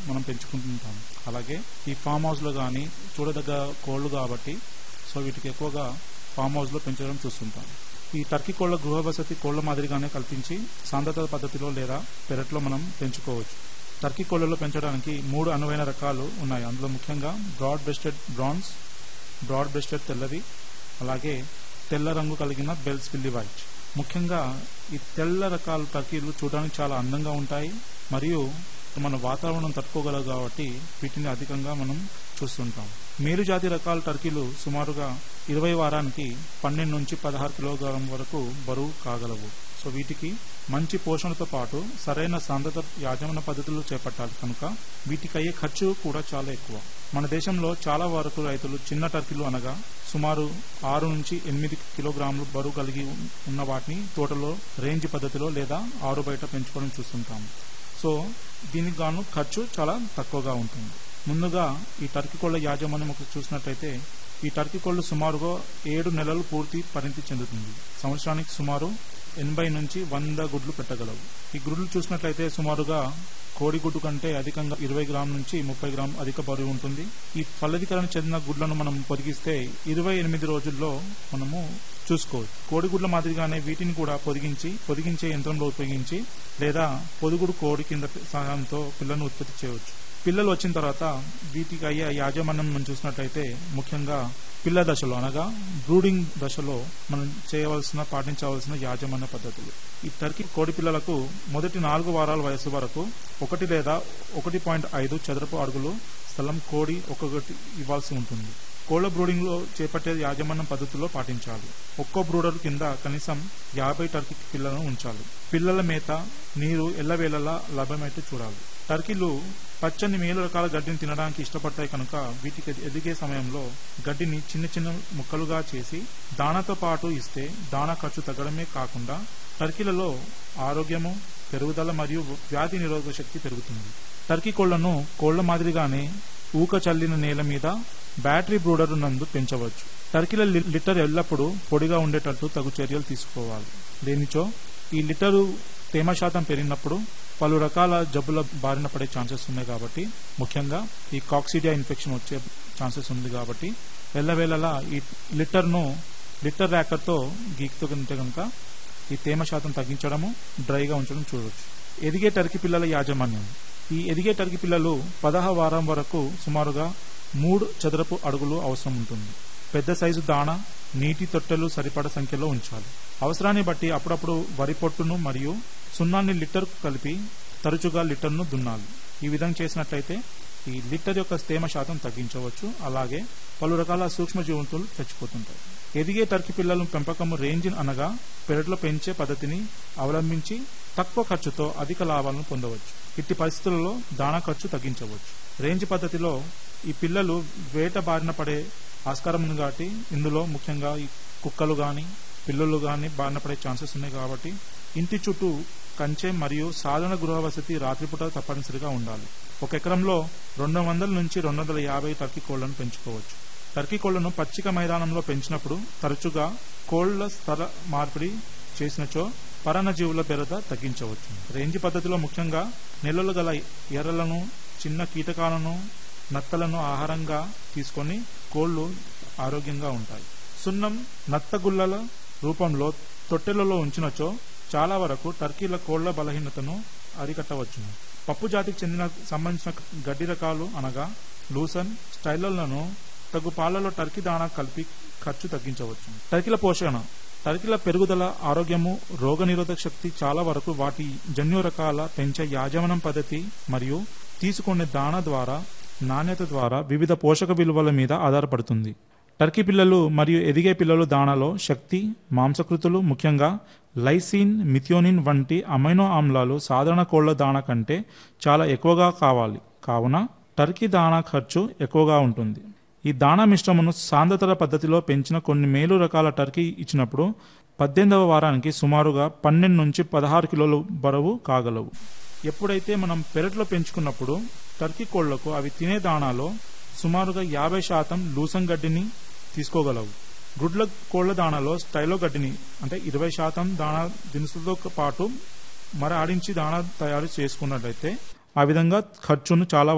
మనం పెంచుకుంటుంటాం అలాగే ఈ ఫామ్ హౌస్లో కానీ చూడదగ్గ కోళ్ళు కాబట్టి సో వీటికి ఎక్కువగా ఫామ్ హౌస్లో పెంచడం చూస్తుంటాం ఈ టర్కీ కోళ్ళ గృహ వసతి కోళ్ళ మాదిరిగానే కల్పించి సాంద్రత పద్ధతిలో లేదా పెరట్లో మనం పెంచుకోవచ్చు టర్కీ కోళ్ళలో పెంచడానికి మూడు అనువైన రకాలు ఉన్నాయి అందులో ముఖ్యంగా broad breasted bronze broad breasted తెల్లది అలాగే తెల్ల రంగు కలిగిన బెల్స్ పిల్లి వైట్ ముఖ్యంగా ఈ తెల్ల రకాల టర్కీలు చూడడానికి చాలా అందంగా ఉంటాయి మరియు మన వాతావరణం తట్టుకోగలవు కాబట్టి వీటిని అధికంగా మనం చూస్తుంటాం మేలు జాతి రకాల టర్కీలు సుమారుగా ఇరవై వారానికి పన్నెండు నుంచి పదహారు కిలోగ్రాం వరకు బరువు కాగలవు సో వీటికి మంచి పోషణతో పాటు సరైన సాంద్రత యాజమాన్య పద్ధతులు చేపట్టాలి కనుక వీటికి అయ్యే ఖర్చు కూడా చాలా ఎక్కువ మన దేశంలో చాలా వరకు రైతులు చిన్న టర్కీలు అనగా సుమారు ఆరు నుంచి ఎనిమిది కిలోగ్రాములు బరువు కలిగి ఉన్న వాటిని తోటలో రేంజ్ పద్ధతిలో లేదా ఆరు బయట పెంచుకోవడం చూస్తుంటాం సో దీనికి గాను ఖర్చు చాలా తక్కువగా ఉంటుంది ముందుగా ఈ టర్కీ కోళ్ల యాజమాన్యం ఒక చూసినట్లయితే ఈ టర్కీ కోళ్లు సుమారుగా ఏడు నెలలు పూర్తి పరిణతి చెందుతుంది సంవత్సరానికి సుమారు ఎనభై నుంచి వంద గుడ్లు పెట్టగలవు ఈ గుడ్లు చూసినట్లయితే సుమారుగా కోడిగుడ్డు కంటే అధికంగా ఇరవై గ్రాముల నుంచి ముప్పై గ్రామ్ అధిక బరువు ఉంటుంది ఈ ఫలదీకరణ చెందిన గుడ్లను మనం పొదిగిస్తే ఇరవై ఎనిమిది రోజుల్లో మనము చూసుకోవచ్చు కోడిగుడ్ల మాదిరిగానే వీటిని కూడా పొదిగించి పొదిగించే యంత్రంలో ఉపయోగించి లేదా పొదుగుడు కోడి కింద సహాయంతో పిల్లలను ఉత్పత్తి చేయవచ్చు పిల్లలు వచ్చిన తర్వాత వీటికి అయ్యే యాజమాన్యం మనం చూసినట్లయితే ముఖ్యంగా పిల్ల దశలో అనగా బ్రూడింగ్ దశలో మనం చేయవలసిన పాటించవలసిన యాజమాన్య పద్ధతులు ఈ టర్కీ కోడి పిల్లలకు మొదటి నాలుగు వారాల వయసు వరకు ఒకటి లేదా ఒకటి పాయింట్ ఐదు చదరపు అడుగులు స్థలం కోడి ఒక్కొక్కటి ఇవ్వాల్సి ఉంటుంది కోళ్ల బ్రూడింగ్ లో చేపట్టే యాజమాన్యం పద్ధతిలో పాటించాలి ఒక్కో బ్రూడర్ కింద కనీసం యాభై టర్కీ పిల్లలను ఉంచాలి పిల్లల మేత నీరు ఎల్లవేళలా లభ్యమైతే చూడాలి టర్కీలు పచ్చని మేలు రకాల గడ్డిని తినడానికి ఇష్టపడతాయి కనుక వీటికి ఎదిగే సమయంలో గడ్డిని చిన్న చిన్న ముక్కలుగా చేసి దానాతో పాటు ఇస్తే దానా ఖర్చు తగ్గడమే కాకుండా టర్కీలలో ఆరోగ్యము పెరుగుదల మరియు వ్యాధి నిరోధక శక్తి పెరుగుతుంది టర్కీ కోళ్లను కోళ్ల మాదిరిగానే ఊక చల్లిన నేల మీద బ్యాటరీ బ్రూడర్ నందు పెంచవచ్చు టర్కీల లిటర్ ఎల్లప్పుడూ పొడిగా ఉండేటట్టు తగు చర్యలు తీసుకోవాలి లేనిచో ఈ లిటరు తేమ శాతం పెరిగినప్పుడు పలు రకాల జబ్బుల బారిన పడే ఛాన్సెస్ ఉన్నాయి కాబట్టి ముఖ్యంగా ఈ కాక్సిడియా ఇన్ఫెక్షన్ వచ్చే ఛాన్సెస్ ఉంది కాబట్టి ఎల్లవేళలా ఈ లిటర్ను లిటర్ ర్యాకర్తో గీకుతూ ఉంటే కనుక ఈ తేమ శాతం తగ్గించడము డ్రైగా ఉంచడం చూడవచ్చు ఎదిగే టర్కీ పిల్లల యాజమాన్యం ఈ ఎదిగే టర్కీ పిల్లలు పదహ వారం వరకు సుమారుగా మూడు చదరపు అడుగులు అవసరం ఉంటుంది పెద్ద సైజు దాణ నీటి తొట్టెలు సరిపడ సంఖ్యలో ఉంచాలి అవసరాన్ని బట్టి అప్పుడప్పుడు వరి పొట్టును మరియు సున్నాన్ని లిటర్కు కలిపి తరచుగా లిటర్ను దున్నాలి ఈ విధంగా చేసినట్లయితే ఈ లిటర్ యొక్క తేమ శాతం తగ్గించవచ్చు అలాగే పలు రకాల సూక్ష్మజీవంతులు చచ్చిపోతుంటాయి ఎదిగే టర్కీ పిల్లల పెంపకం రేంజ్ అనగా పెరట్లో పెంచే పద్ధతిని అవలంబించి తక్కువ ఖర్చుతో అధిక లాభాలను పొందవచ్చు ఇట్టి పరిస్థితులలో దాణా ఖర్చు తగ్గించవచ్చు రేంజ్ పద్ధతిలో ఈ పిల్లలు వేట బారిన పడే ఆస్కారం ఉంది కాబట్టి ఇందులో ముఖ్యంగా ఈ కుక్కలు కానీ పిల్లలు కానీ బారిన పడే ఛాన్సెస్ ఉన్నాయి కాబట్టి ఇంటి చుట్టూ కంచె మరియు సాధారణ గృహ వసతి రాత్రిపూట తప్పనిసరిగా ఉండాలి ఒక ఎకరంలో రెండు వందల నుంచి రెండు వందల యాభై టర్కీ కోళ్లను పెంచుకోవచ్చు టర్కీ కోళ్లను పచ్చిక మైదానంలో పెంచినప్పుడు తరచుగా కోళ్ల స్థల మార్పిడి చేసినచో పరాన్నజీవుల బెరద తగ్గించవచ్చు రేంజ్ పద్ధతిలో ముఖ్యంగా నెలలు గల ఎర్రలను చిన్న కీటకాలను నత్తలను ఆహారంగా తీసుకొని కోళ్లు ఆరోగ్యంగా ఉంటాయి సున్నం నత్తగుల్లల రూపంలో తొట్టెలలో ఉంచినచో చాలా వరకు టర్కీల కోళ్ల బలహీనతను అరికట్టవచ్చును పప్పు జాతికి చెందిన సంబంధించిన గడ్డి రకాలు అనగా లూసన్ స్టైలర్లను తగు పాలలో టర్కీ దాణా కలిపి ఖర్చు తగ్గించవచ్చు టర్కీల పోషణ టర్కీల పెరుగుదల ఆరోగ్యము రోగనిరోధక శక్తి చాలా వరకు వాటి జన్యు రకాల పెంచే యాజమాన్యం పద్ధతి మరియు తీసుకునే దాణా ద్వారా నాణ్యత ద్వారా వివిధ పోషక విలువల మీద ఆధారపడుతుంది టర్కీ పిల్లలు మరియు ఎదిగే పిల్లలు దాణాలో శక్తి మాంసకృతులు ముఖ్యంగా లైసిన్ మిథియోనిన్ వంటి అమైనో ఆమ్లాలు సాధారణ కోళ్ల దాణా కంటే చాలా ఎక్కువగా కావాలి కావున టర్కీ దాణా ఖర్చు ఎక్కువగా ఉంటుంది ఈ దాణా మిశ్రమను సాంద్రతర పద్ధతిలో పెంచిన కొన్ని మేలు రకాల టర్కీ ఇచ్చినప్పుడు పద్దెనిమిదవ వారానికి సుమారుగా పన్నెండు నుంచి పదహారు కిలోలు బరువు కాగలవు ఎప్పుడైతే మనం పెరట్లో పెంచుకున్నప్పుడు టర్కీ కోళ్లకు అవి తినే దాణాలో సుమారుగా యాభై శాతం లూసం గడ్డిని తీసుకోగలవు గుడ్ల కోళ్ల దాణాలో స్టైలో గడ్డిని అంటే ఇరవై శాతం దాణా దినుసులతో పాటు మరి ఆడించి దాణా తయారు చేసుకున్నట్లయితే ఆ విధంగా ఖర్చును చాలా